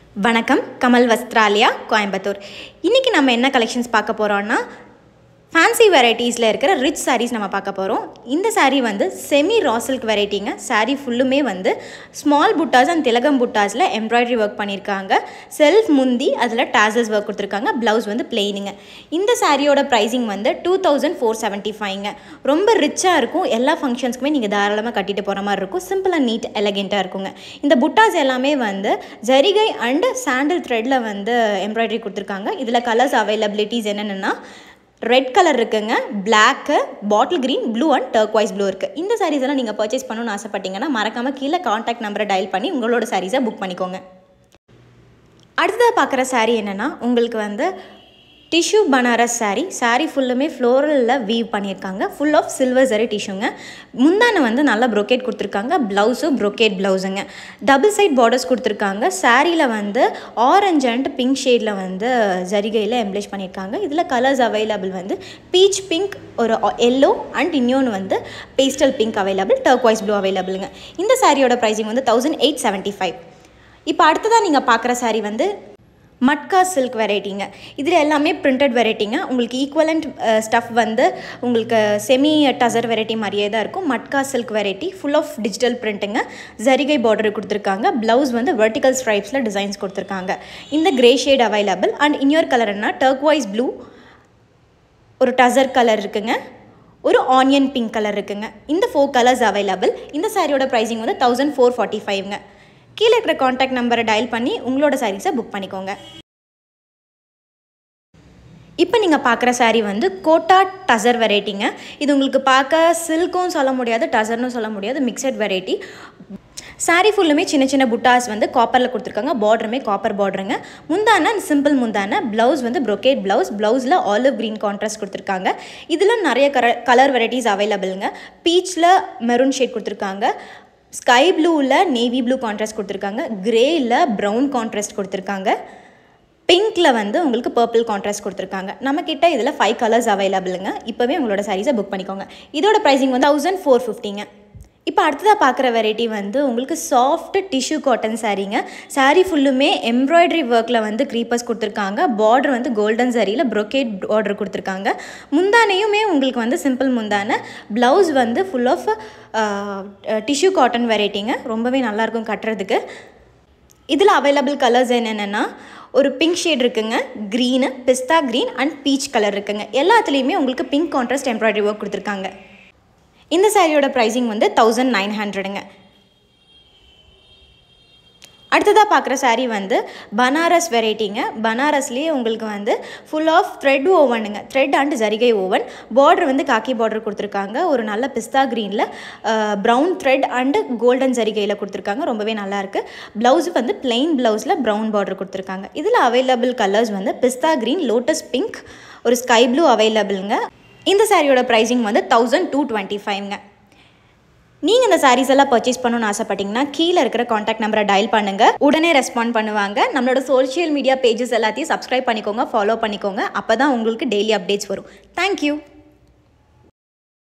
வணக்கம் கமல் வஸ்திராலயா கோயம்புத்தூர் இன்றைக்கி நம்ம என்ன கலெக்ஷன்ஸ் பார்க்க போகிறோன்னா ஃபேன்சி வெரைட்டிஸில் இருக்கிற ரிச் sarees நம்ம பார்க்க போகிறோம் இந்த saree வந்து செமி ரா சில்க் வெரைட்டிங்க saree ஃபுல்லுமே வந்து ஸ்மால் புட்டாஸ் அண்ட் திலகம் புட்டாஸில் எம்ப்ராய்டரி ஒர்க் பண்ணியிருக்காங்க செல்ஃப் முந்தி அதில் டாசல்ஸ் ஒர்க் கொடுத்துருக்காங்க ப்ளவுஸ் வந்து பிளெயினுங்க இந்த சாரியோட ப்ரைஸிங் வந்து டூ தௌசண்ட் ஃபோர் செவன்ட்டி ஃபைவ்ங்க ரொம்ப ரிச்சாக இருக்கும் எல்லா ஃபங்க்ஷன்ஸ்க்குமே நீங்கள் தாராளமாக கட்டிட்டு போகிற மாதிரி இருக்கும் சிம்பிள் அண்ட் நீட் எலகெண்ட்டாக இருக்குங்க இந்த புட்டாஸ் எல்லாமே வந்து ஜரிகை அண்ட் சாண்டில் த்ரெட்டில் வந்து எம்ப்ராய்டரி கொடுத்துருக்காங்க இதில் கலர்ஸ் அவைலபிலிட்டிஸ் என்னென்னா ரெட் கலர் இருக்குங்க black bottle green blue and turquoise blue இருக்குது இந்த சாரீஸ் எல்லாம் நீங்கள் பர்ச்சேஸ் பண்ணணும்னு ஆசைப்பட்டீங்கன்னா மறக்காமல் கீழே காண்டாக்ட் நம்பரை டயல் பண்ணி உங்களோட சாரீஸை புக் பண்ணிக்கோங்க அடுத்ததாக பார்க்குற saree என்னென்னா உங்களுக்கு வந்து டிஷ்யூ பனாரஸ் saree saree ஃபுல்லுமே ஃப்ளோரலில் வீவ் பண்ணியிருக்காங்க ஃபுல் ஆஃப் சில்வர் சரி டிஷ்யூங்க முந்தானை வந்து நல்லா ப்ரொக்கேட் கொடுத்துருக்காங்க ப்ளவுஸும் ப்ரொக்கேட் ப்ளவுஸுங்க டபுள் சைட் பார்டர்ஸ் கொடுத்துருக்காங்க சாரியில் வந்து ஆரஞ்ச் அண்ட் பிங்க் ஷேடில் வந்து ஜரிகையில் எம்ப்ளிஷ் பண்ணியிருக்காங்க இதில் கலர்ஸ் அவைலபிள் வந்து பீச் பிங்க் ஒரு எல்லோ அண்ட் இன்னொன்று வந்து pastel pink available turquoise blue அவைலபிளுங்க இந்த சாரியோட ப்ரைஸிங் வந்து தௌசண்ட் எயிட் செவன்ட்டி ஃபைவ் இப்போ அடுத்ததாக நீங்கள் பார்க்குற saree வந்து மட்கா சில்க் வெரைட்டிங்க இதில் எல்லாமே பிரிண்டட் வெரைட்டிங்க உங்களுக்கு ஈக்குவலண்ட் ஸ்டஃப் வந்து உங்களுக்கு செமி டசர் வெரைட்டி மாதிரியே தான் இருக்கும் matka silk variety full of digital பிரிண்ட்டுங்க ஜரிகை பார்டர் கொடுத்துருக்காங்க ப்ளவுஸ் வந்து வெர்டிக்கல் ஸ்ட்ரைப்ஸில் டிசைன்ஸ் கொடுத்துருக்காங்க இந்த கிரே ஷேட் அவைலபிள் அண்ட் இன்னொரு கலர்னா டர்க்வைஸ் ப்ளூ ஒரு டசர் கலர் இருக்குங்க ஒரு ஆனியன் பிங்க் கலர் இருக்குங்க இந்த ஃபோர் கலர்ஸ் அவைலபிள் இந்த சாரியோட ப்ரைஸிங் வந்து தௌசண்ட் ஃபோர் ஃபார்ட்டி ஃபைவ்ங்க கீழே இருக்கிற காண்டாக்ட் நம்பரை டயல் பண்ணி உங்களோட சாரீஸை புக் பண்ணிக்கோங்க இப்போ நீங்கள் பார்க்குற saree வந்து கோட்டா டசர் வெரைட்டிங்க இது உங்களுக்கு பார்க்க சில்க்கும் சொல்ல முடியாது டசர்னும் சொல்ல முடியாது மிக்சட் வெரைட்டி saree ஃபுல்லுமே சின்ன சின்ன புட்டாஸ் வந்து காப்பரில் கொடுத்துருக்காங்க பார்டருமே காப்பர் பார்டருங்க முந்தான சிம்பிள் முந்தான ப்ளவுஸ் வந்து brocade ப்ளவுஸ் ப்ளவுஸில் ஆலிவ் க்ரீன் கான்ட்ராஸ்ட் கொடுத்துருக்காங்க இதில் நிறைய கர கலர் வெரைட்டிஸ் அவைலபிளுங்க பீச்சில் மெரூன் ஷேட் கொடுத்துருக்காங்க ஸ்கை ப்ளூவில் நேவி ப்ளூ கான்ட்ராஸ்ட் கொடுத்துருக்காங்க கிரேயில் ப்ரௌன் கான்ட்ராஸ்ட் கொடுத்துருக்காங்க பிங்க்கில் வந்து உங்களுக்கு பர்பிள் கான்ட்ராஸ்ட் கொடுத்துருக்காங்க நம்மக்கிட்ட இதில் ஃபைவ் கலர்ஸ் அவைலபிளுங்க இப்போவே உங்களோட சாரீஸை புக் பண்ணிக்கோங்க இதோட ப்ரைஸிங் வந்து தௌசண்ட் ஃபோர் ஃபிஃப்டிங்க இப்போ அடுத்ததாக பார்க்குற வெரைட்டி வந்து உங்களுக்கு சாஃப்ட் டிஷ்யூ காட்டன் சாரீங்க saree ஃபுல்லுமே எம்ப்ராய்டரி ஒர்க்கில் வந்து க்ரீப்பர்ஸ் கொடுத்துருக்காங்க பார்டர் வந்து கோல்டன் சாரியில் brocade பார்டர் கொடுத்துருக்காங்க முந்தானையுமே உங்களுக்கு வந்து சிம்பிள் முந்தானை ப்ளவுஸ் வந்து ஃபுல் ஆஃப் டிஷ்யூ காட்டன் வெரைட்டிங்க ரொம்பவே நல்லாயிருக்கும் கட்டுறதுக்கு இதில் அவைலபிள் கலர்ஸ் என்னென்னா ஒரு பிங்க் ஷேட் இருக்குங்க க்ரீனு பிஸ்தா க்ரீன் அண்ட் பீச் கலர் இருக்குங்க எல்லாத்துலேயுமே உங்களுக்கு பிங்க் கான்ட்ராஸ்ட் எம்ப்ராய்டரி ஒர்க் கொடுத்துருக்காங்க இந்த சாரியோட ப்ரைஸிங் வந்து தௌசண்ட் நைன் ஹண்ட்ரடுங்க அடுத்ததாக பார்க்குற saree வந்து பனாரஸ் வெரைட்டிங்க பனாரஸ்லேயே உங்களுக்கு வந்து ஃபுல் ஆஃப் த்ரெட் ஓவனுங்க த்ரெட் அண்ட் ஜரிகை ஓவன் பார்டர் வந்து காக்கி பார்டர் கொடுத்துருக்காங்க ஒரு நல்ல பிஸ்தா க்ரீனில் ப்ரௌன் த்ரெட் அண்டு கோல்டன் ஜரிகையில் கொடுத்துருக்காங்க ரொம்பவே நல்லாயிருக்கு ப்ளவுஸ் வந்து பிளெயின் ப்ளவுஸில் ப்ரௌன் பார்டர் கொடுத்துருக்காங்க இதில் அவைலபிள் கலர்ஸ் வந்து பிஸ்தா க்ரீன் லோட்டஸ் பிங்க் ஒரு ஸ்கை ப்ளூ அவைலபிளுங்க இந்த சாரியோட ப்ரைஸிங் வந்து தௌசண்ட் டூ டுவெண்ட்டி ஃபைவ்ங்க நீங்கள் இந்த சாரீஸ் எல்லாம் பர்ச்சேஸ் பண்ணணும்னு ஆசைப்பட்டீங்கன்னா கீழே இருக்கிற காண்டாக்ட் நம்பரை டயல் பண்ணுங்கள் உடனே ரெஸ்பாண்ட் பண்ணுவாங்க நம்மளோட சோஷியல் மீடியா பேஜஸ் எல்லாத்தையும் சப்ஸ்கிரைப் பண்ணிக்கோங்க ஃபாலோ பண்ணிக்கோங்க அப்போ தான் உங்களுக்கு டெய்லி அப்டேட்ஸ் வரும் தேங்க்யூ